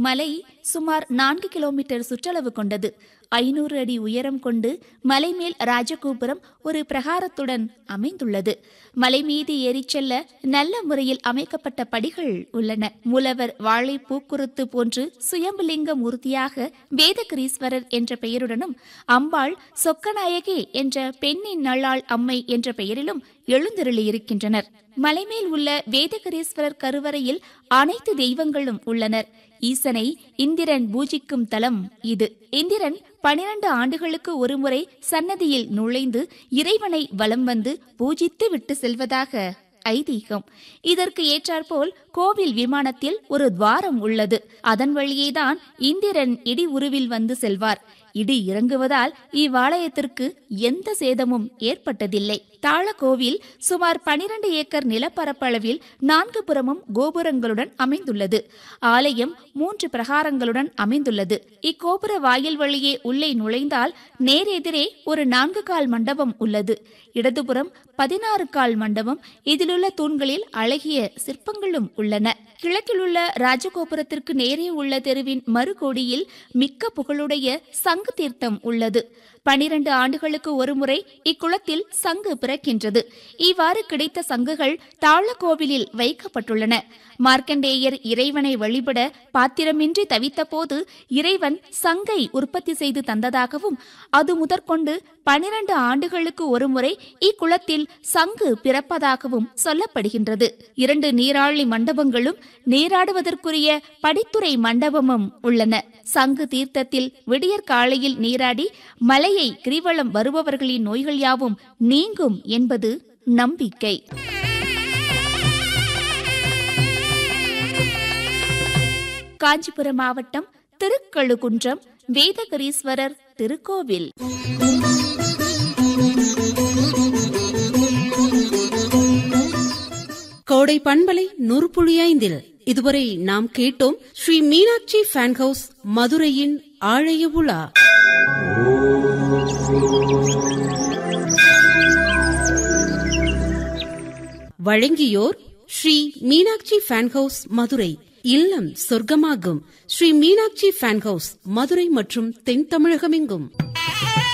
மலை சுமார் நான்கு கிலோமீட்டர் சுற்றளவு கொண்டது ஐநூறு அடி உயரம் கொண்டு மலைமேல் ராஜகோபுரம் ஒரு பிரகாரத்துடன் அமைந்துள்ளது மலை மீது ஏறிச் செல்ல நல்ல முறையில் அமைக்கப்பட்ட படிகள் உள்ளன மூலவர் வாழை பூக்குருத்து போன்று சுயம்புலிங்க மூர்த்தியாக வேதகிரீஸ்வரர் என்ற பெயருடனும் அம்பாள் சொக்கநாயகி என்ற பெண்ணின் நல்லாள் அம்மை என்ற பெயரிலும் எழுந்தருளியிருக்கின்றனர் மலைமேல் உள்ள வேதகிரீஸ்வரர் கருவறையில் அனைத்து தெய்வங்களும் உள்ளனர் ஈசனை இந்திரன் பூஜிக்கும் தலம் இது இந்திரன் பனிரண்டு ஆண்டுகளுக்கு ஒருமுறை சன்னதியில் நுழைந்து இறைவனை வலம் வந்து பூஜித்து விட்டு செல்வதாக ஐதீகம் இதற்கு ஏற்றாற்போல் கோவில் விமானத்தில் ஒரு துவாரம் உள்ளது அதன் வழியேதான் இந்திரன் இடி உருவில் வந்து செல்வார் இடி இறங்குவதால் இவ்வாலயத்திற்கு எந்த சேதமும் ஏற்பட்டதில்லை தாழக்கோவில் சுமார் பனிரண்டு ஏக்கர் நிலப்பரப்பளவில் நான்கு புறமும் கோபுரங்களுடன் அமைந்துள்ளது ஆலயம் மூன்று பிரகாரங்களுடன் அமைந்துள்ளது இக்கோபுர வாயில் வழியே உள்ளே நுழைந்தால் நேரெதிரே ஒரு நான்கு கால் மண்டபம் உள்ளது இடதுபுறம் பதினாறு கால் மண்டபம் இதிலுள்ள தூண்களில் அழகிய சிற்பங்களும் உள்ளன கிழக்கிலுள்ள ராஜகோபுரத்திற்கு நேரே உள்ள தெருவின் மறுகோடியில் மிக்க புகழுடைய சங்கு தீர்த்தம் உள்ளது பனிரண்டு ஆண்டுகளுக்கு ஒருமுறை இக்குளத்தில் சங்கு பிறக்கின்றது இவ்வாறு கிடைத்த சங்குகள் தாழக்கோவிலில் வைக்கப்பட்டுள்ளன மார்க்கண்டேயர் இறைவனை வழிபட பாத்திரமின்றி தவித்தபோது இறைவன் சங்கை உற்பத்தி செய்து தந்ததாகவும் அது முதற்கொண்டு பனிரண்டு ஆண்டுகளுக்கு ஒருமுறை இக்குளத்தில் சங்கு பிறப்பதாகவும் சொல்லப்படுகின்றது இரண்டு நீராழி மண்டபங்களும் நீராடுவதற்குரிய படித்துறை மண்டபமும் உள்ளன சங்கு தீர்த்தத்தில் விடியற் காலையில் நீராடி மலையை கிரிவலம் வருபவர்களின் நோய்கள் யாவும் நீங்கும் என்பது நம்பிக்கை காஞ்சிபுரம் மாவட்டம் திருக்கழுகுன்றம் வேதகிரீஸ்வரர் திருக்கோவில் கோடை பண்பலை நூற்புழியைந்தில் இதுவரை நாம் கேட்டோம் ஸ்ரீ மீனாட்சி ஃபேன் ஹவுஸ் மதுரையின் ஆழைய உலா வழங்கியோர் ஸ்ரீ மீனாட்சி ஃபேன் ஹவுஸ் மதுரை இல்லம் சொர்க்கமாகும் ஸ்ரீ மீனாட்சி ஃபேன் ஹவுஸ் மதுரை மற்றும் தென் தமிழகமெங்கும்